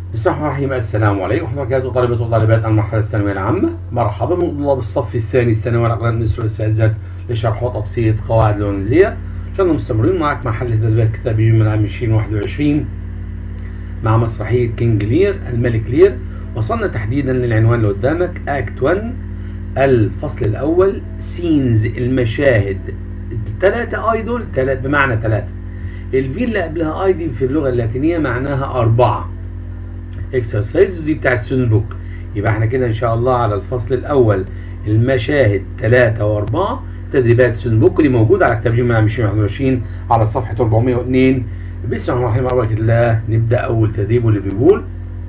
بسم الله الرحمن الرحيم السلام عليكم ورحمة الله وبركاته طلبة وطالبات المرحلة الثانوية العامة مرحبا من طلاب الصف الثاني الثانوي الأقلام مصر والسعزات لشرح وتبسيط قواعد الإنجليزية إن شاء الله مستمرين معك مع حل تدريبات كتابي من عام 2021 مع مسرحية كينج لير الملك لير وصلنا تحديدا للعنوان اللي قدامك أكت 1 الفصل الأول سينز المشاهد ثلاثة أيدول ثلاثة بمعنى ثلاثة الفي اللي قبلها اي دي في اللغة اللاتينية معناها أربعة اكسرسايز ودي بتاعت سون بوك يبقى احنا كده ان شاء الله على الفصل الاول المشاهد 3 و4 تدريبات سون بوك اللي موجوده على كتاب جيم 2021 على صفحه 402 بسم الله الرحمن الرحيم بركه الله نبدا اول تدريب واللي بيقول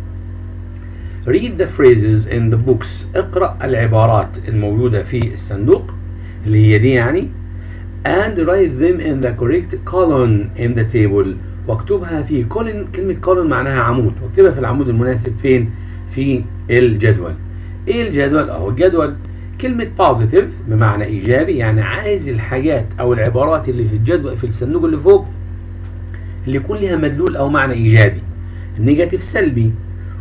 read the phrases in the books اقرا العبارات الموجوده في الصندوق اللي هي دي يعني and write them in the correct column in the table واكتبها في كولن كلمة كولن معناها عمود واكتبها في العمود المناسب فين في الجدول ايه الجدول اهو الجدول كلمة positive بمعنى ايجابي يعني عايز الحاجات او العبارات اللي في الجدول في الصندوق اللي فوق اللي يكون لها مدلول او معنى ايجابي نيجاتيف سلبي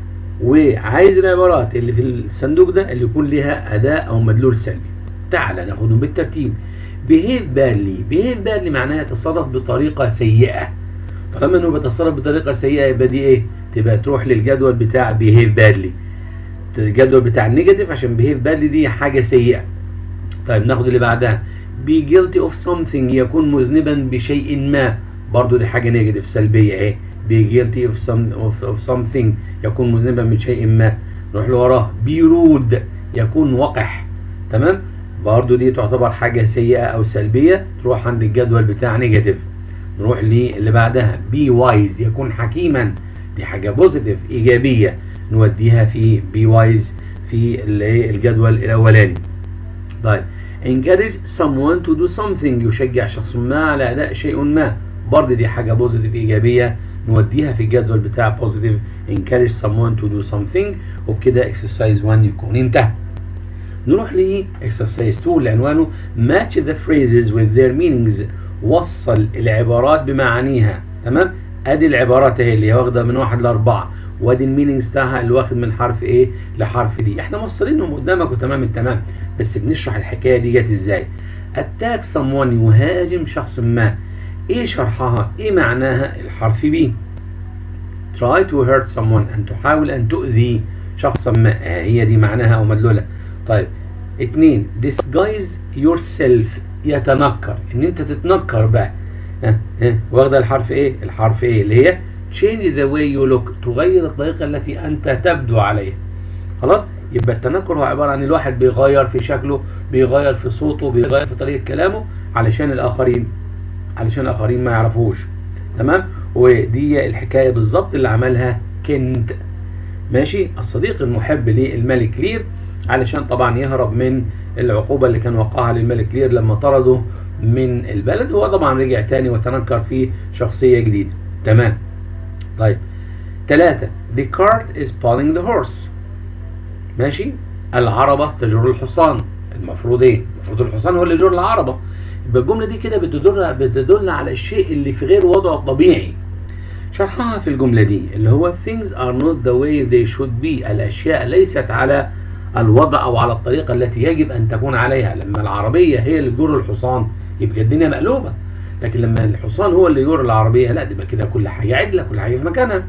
وعايز العبارات اللي في الصندوق ده اللي يكون لها اداء او مدلول سلبي تعال ناخدهم بالترتيب behave badly behave badly معناها يتصرف بطريقة سيئة طالما انه بيتصرف بطريقه سيئه يبقى دي ايه؟ تبقى تروح للجدول بتاع بيهيف بادلي الجدول بتاع النيجاتيف عشان بيهيف بادلي دي حاجه سيئه طيب ناخد اللي بعدها be guilty of something يكون مذنبا بشيء ما برضو دي حاجه نيجاتيف سلبيه اهي be guilty of, some, of, of something يكون مذنبا بشيء ما نروح لوراه be rude يكون وقح تمام برضو دي تعتبر حاجه سيئه او سلبيه تروح عند الجدول بتاع نيجاتيف نروح للي بعدها بي وايز يكون حكيما دي حاجة بوزيتيف إيجابية نوديها في بي وايز في الجدول الأولاني طيب encourage someone to do something يشجع شخص ما على أداء شيء ما برضه دي حاجة بوزيتيف إيجابية نوديها في الجدول بتاع بوزيتيف encourage someone to do something وبكده exercise 1 يكون انتهى نروح ل exercise 2 اللي عنوانه match the phrases with their meanings وصل العبارات بمعانيها تمام ادي العبارات اهي اللي هي واخده من واحد لاربعه وادي المينينجز بتاعها اللي واخد من حرف ايه لحرف دي احنا موصلينهم قدامك وتمام التمام بس بنشرح الحكايه دي جت ازاي اتاك someone يهاجم شخص ما ايه شرحها ايه معناها الحرف بي try to hurt someone ان تحاول ان تؤذي شخصا ما آه هي دي معناها او مدلوله طيب اتنين disguise yourself يتنكر ان انت تتنكر بقى ها ها واخده الحرف ايه الحرف ايه اللي هي change the way you look تغير الطريقه التي انت تبدو عليها خلاص يبقى التنكر هو عباره عن الواحد بيغير في شكله بيغير في صوته بيغير في طريقه كلامه علشان الاخرين علشان الاخرين ما يعرفوش تمام ودي الحكايه بالظبط اللي عملها كنت ماشي الصديق المحب للملك لير علشان طبعا يهرب من العقوبة اللي كان وقعها للملك لير لما طرده من البلد هو طبعا رجع تاني وتنكر في شخصية جديدة تمام طيب ثلاثة the cart is pulling the horse ماشي العربة تجر الحصان المفروض ايه المفروض الحصان هو اللي يجر العربة يبقى الجملة دي كده بتدل بتدل على الشيء اللي في غير وضعه الطبيعي شرحها في الجملة دي اللي هو things are not the way they should be الأشياء ليست على الوضع او على الطريقه التي يجب ان تكون عليها لما العربيه هي اللي تجر الحصان يبقى الدنيا مقلوبه لكن لما الحصان هو اللي يجر العربيه لا تبقى كده كل حاجه عدله كل حاجه في مكانها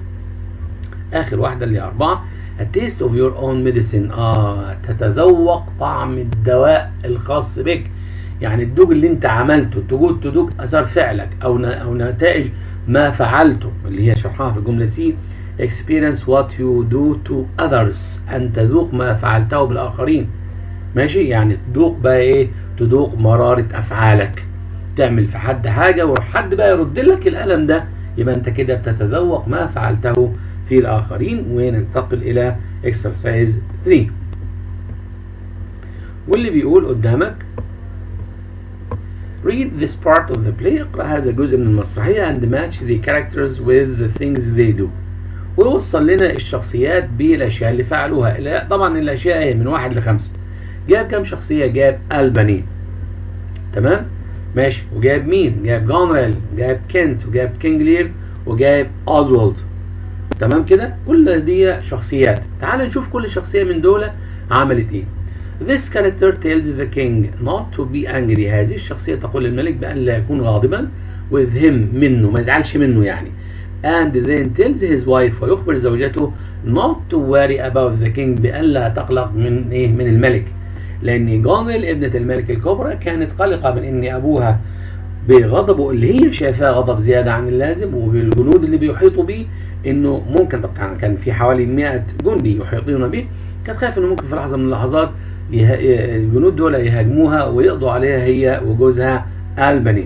اخر واحده اللي هي اربعه A taste of your own medicine اه تتذوق طعم الدواء الخاص بك يعني تدوق اللي انت عملته تدوق تدوق اثار فعلك او او نتائج ما فعلته اللي هي شرحها في الجمله سي experience what you do to others أن تذوق ما فعلته بالآخرين ماشي يعني تذوق بقى إيه تذوق مرارة أفعالك تعمل في حد حاجة وحد بقى يرد لك الألم ده يبقى أنت كده بتتذوق ما فعلته في الآخرين وننتقل إلى exercise 3 واللي بيقول قدامك read this part of the play اقرأ هذا الجزء من المسرحية and match the characters with the things they do ويوصل لنا الشخصيات بالاشياء اللي فعلوها لا طبعا الاشياء هي من واحد لخمسه جاب كام شخصيه جاب الباني تمام ماشي وجاب مين جاب جونريل جاب كنت وجاب كينجلير وجاب اوزولد تمام كده كل دي شخصيات تعال نشوف كل شخصيه من دول عملت ايه This character tells the king not to be angry هذه الشخصية تقول للملك بأن لا يكون غاضبا with him منه ما يزعلش منه يعني and then tells his wife ويخبر زوجته not to worry about the king بأن لا تقلق من ايه من الملك لأن جونيل ابنة الملك الكبرى كانت قلقة من أن أبوها بغضبه اللي هي شايفاه غضب زيادة عن اللازم وبالجنود اللي بيحيطوا بيه انه ممكن طبعا كان في حوالي 100 جندي يحيطون به كانت خايفه انه ممكن في لحظه من اللحظات يه... الجنود دول يهاجموها ويقضوا عليها هي وجوزها البني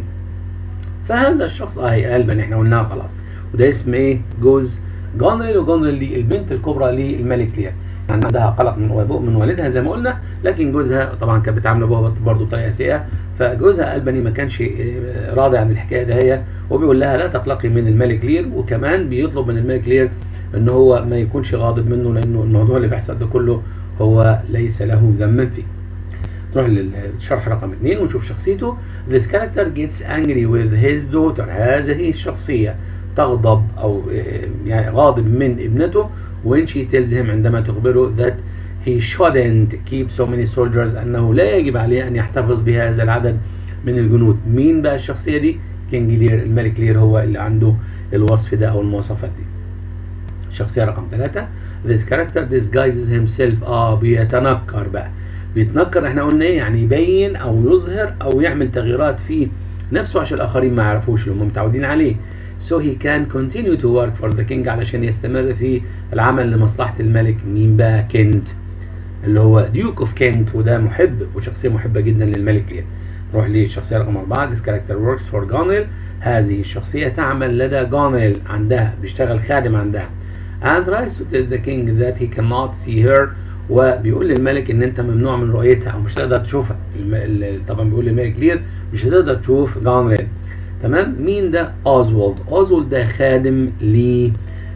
فهذا الشخص اه هي البني احنا قلناها خلاص وده اسم ايه جوز جونريل وجونريل دي البنت الكبرى للملك لير يعني عندها قلق من من والدها زي ما قلنا لكن جوزها طبعا كانت بتعامل ابوها برضه بطريقه سيئه فجوزها البني ما كانش راضي عن الحكايه ده هي وبيقول لها لا تقلقي من الملك لير وكمان بيطلب من الملك لير ان هو ما يكونش غاضب منه لانه الموضوع اللي بيحصل ده كله هو ليس له ذما فيه. نروح للشرح رقم اثنين ونشوف شخصيته. This character gets angry with his daughter. هذه الشخصية تغضب أو يعني غاضب من ابنته when she tells him عندما تخبره that he shouldn't keep so many soldiers أنه لا يجب عليه أن يحتفظ بهذا العدد من الجنود. مين بقى الشخصية دي؟ كينج لير الملك لير هو اللي عنده الوصف ده أو المواصفات دي. الشخصية رقم ثلاثة This character disguises himself اه بيتنكر بقى بيتنكر احنا قلنا ايه يعني يبين او يظهر او يعمل تغييرات في نفسه عشان الاخرين ما يعرفوش اللي هم متعودين عليه so he can continue to work for the king علشان يستمر في العمل لمصلحة الملك مين بقى كنت اللي هو ديوك اوف كنت وده محب وشخصية محبة جدا للملك ليه نروح للشخصية رقم أربعة This character works for Gonil هذه الشخصية تعمل لدى جونيل عندها بيشتغل خادم عندها and tries to tell the king that he cannot see her وبيقول للملك ان انت ممنوع من رؤيتها او مش هتقدر تشوفها طبعا بيقول للملك لير مش هتقدر تشوف جونريل تمام مين ده اوزولد اوزولد ده خادم ل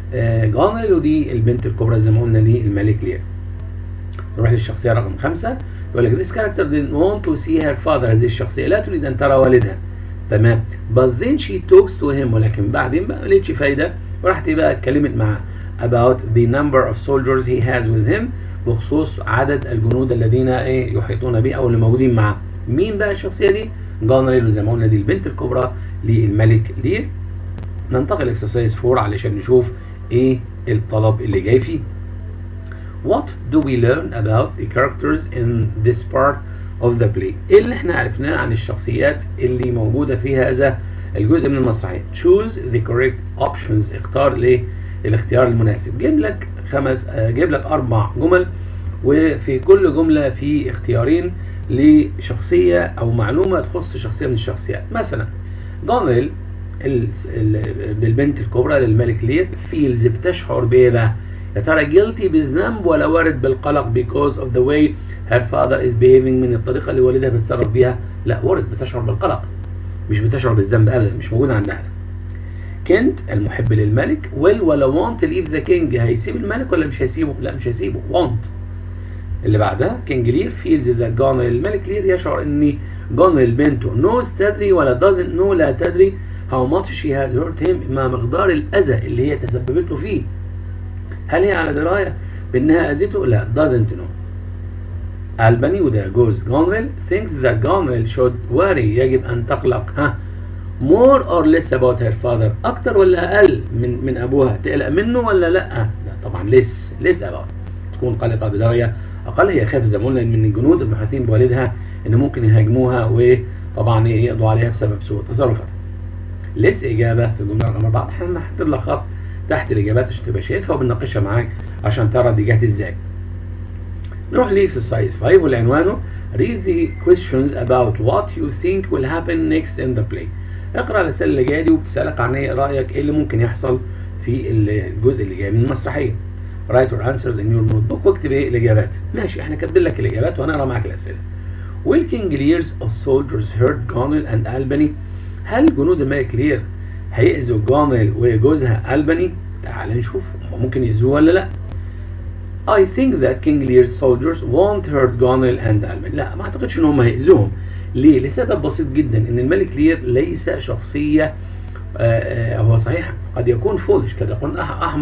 جونريل ودي البنت الكبرى زي ما قلنا للملك لير نروح للشخصيه رقم خمسة يقول لك this character didn't want to see her father هذه الشخصيه لا تريد ان ترى والدها تمام but then she talks to him ولكن بعدين بقى ما لقيتش فايده وراحت بقى اتكلمت معاه about the number of soldiers he has with him بخصوص عدد الجنود الذين ايه يحيطون به او اللي موجودين معاه مين بقى الشخصيه دي جانريل زي ما قلنا دي البنت الكبرى للملك لير ننتقل اكسرسايز 4 علشان نشوف ايه الطلب اللي جاي فيه What do we learn about the characters in this part of the play؟ ايه اللي احنا عرفناه عن الشخصيات اللي موجوده في هذا الجزء من المسرحيه choose the correct options اختار ليه الاختيار المناسب جايب لك خمس جايب لك اربع جمل وفي كل جمله في اختيارين لشخصيه او معلومه تخص شخصيه من الشخصيات مثلا جونيل بالبنت الكبرى للملك لير فيلز بتشعر بايه بقى يا ترى جيلتي بالذنب ولا وارد بالقلق because of the way her father is behaving من الطريقه اللي والدها بيتصرف بيها لا وارد بتشعر بالقلق مش بتشعر بالذنب ابدا مش موجود عندها كنت المحب للملك ويل ولا وانت ليف ذا كينج هيسيب الملك ولا مش هيسيبه لا مش هيسيبه وانت اللي بعدها كينج لير فيلز ذا جونل الملك لير يشعر ان جونل بنته نوز تدري ولا doesn't نو لا تدري how much she has hurt him ما مقدار الاذى اللي هي تسببت له فيه هل هي على درايه بانها اذته لا doesn't know البني وده جوز جونريل thinks that جونريل should worry يجب ان تقلق ها more or less about her father اكتر ولا اقل من من ابوها تقلق منه ولا لا لا طبعا less less about تكون قلقه بدرجه اقل هي خايفه زي ما قلنا من الجنود المحيطين بوالدها ان ممكن يهاجموها وطبعا يقضوا عليها بسبب سوء تصرفاتها less اجابه في الجمله رقم اربعه احنا هنحط لك خط تحت الاجابات عشان تبقى شايفها وبنناقشها معاك عشان ترى دي جت ازاي نروح لاكسرسايز 5 واللي عنوانه read the questions about what you think will happen next in the play اقرا الرساله اللي جايه دي وبتسالك عن ايه رايك ايه اللي ممكن يحصل في الجزء اللي جاي من المسرحيه write your answers in your notebook واكتب ايه الاجابات ماشي احنا كاتبين لك الاجابات وهنقرا معاك الاسئله Will King Lear's of soldiers hurt Gonil and Albany هل جنود الملك لير هيأذوا جونيل وجوزها ألباني؟ تعال نشوف هم ممكن يأذوه ولا لا. I think that King Lear's soldiers won't hurt Gonil and Albany. لا ما اعتقدش ان هم هيأذوهم. ليه؟ لسبب بسيط جدا ان الملك لير ليس شخصية آآ آآ هو صحيح قد يكون فولش قد يكون أحمق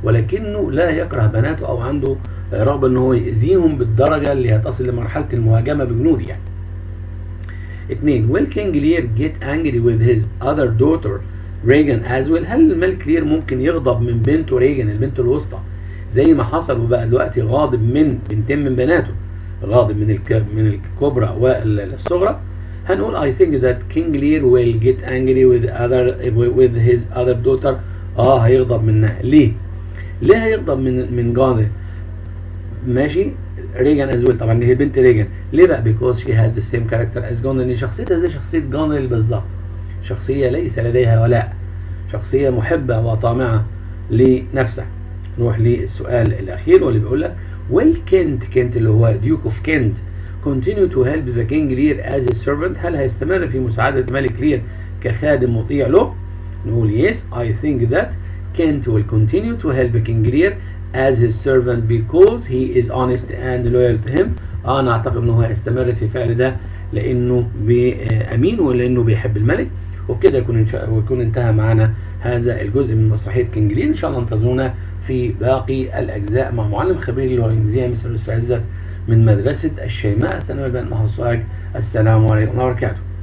ولكنه لا يكره بناته او عنده رغبه ان هو يأذيهم بالدرجه اللي هتصل لمرحله المهاجمه بجنود يعني. اثنين will King Lear get angry with his other daughter Reagan as well هل الملك لير ممكن يغضب من بنته ريجن البنت الوسطى زي ما حصل وبقى دلوقتي غاضب من بنتين من بناته غاضب من الك... من الكبرى والصغرى هنقول I think that King Lear will get angry with other with his other daughter اه هيغضب منها ليه؟ ليه هيغضب من من جانر؟ ماشي ريجان از ويل طبعا هي بنت ريجان ليه بقى؟ because she has the same character as جانر ان شخصيتها زي شخصيه جانر بالظبط شخصيه ليس لديها ولاء شخصيه محبه وطامعه لنفسها نروح للسؤال الاخير واللي بيقول لك will كنت كنت اللي هو ديوك اوف كنت continue to help the king Lear as a servant هل هيستمر في مساعدة ملك لير كخادم مطيع له؟ نقول yes I think that Kent will continue to help King Lear as his servant because he is honest and loyal to him أنا أعتقد أنه هيستمر في فعل ده لأنه أمين ولأنه بيحب الملك وبكده يكون إن شاء ويكون انتهى معنا هذا الجزء من مسرحية كينج لير إن شاء الله انتظرونا في باقي الأجزاء مع معلم خبير اللغة الإنجليزية مستر يوسف عزت من مدرسة الشيماء الثانوية البنات محافظ سوهاج السلام عليكم ورحمة الله وبركاته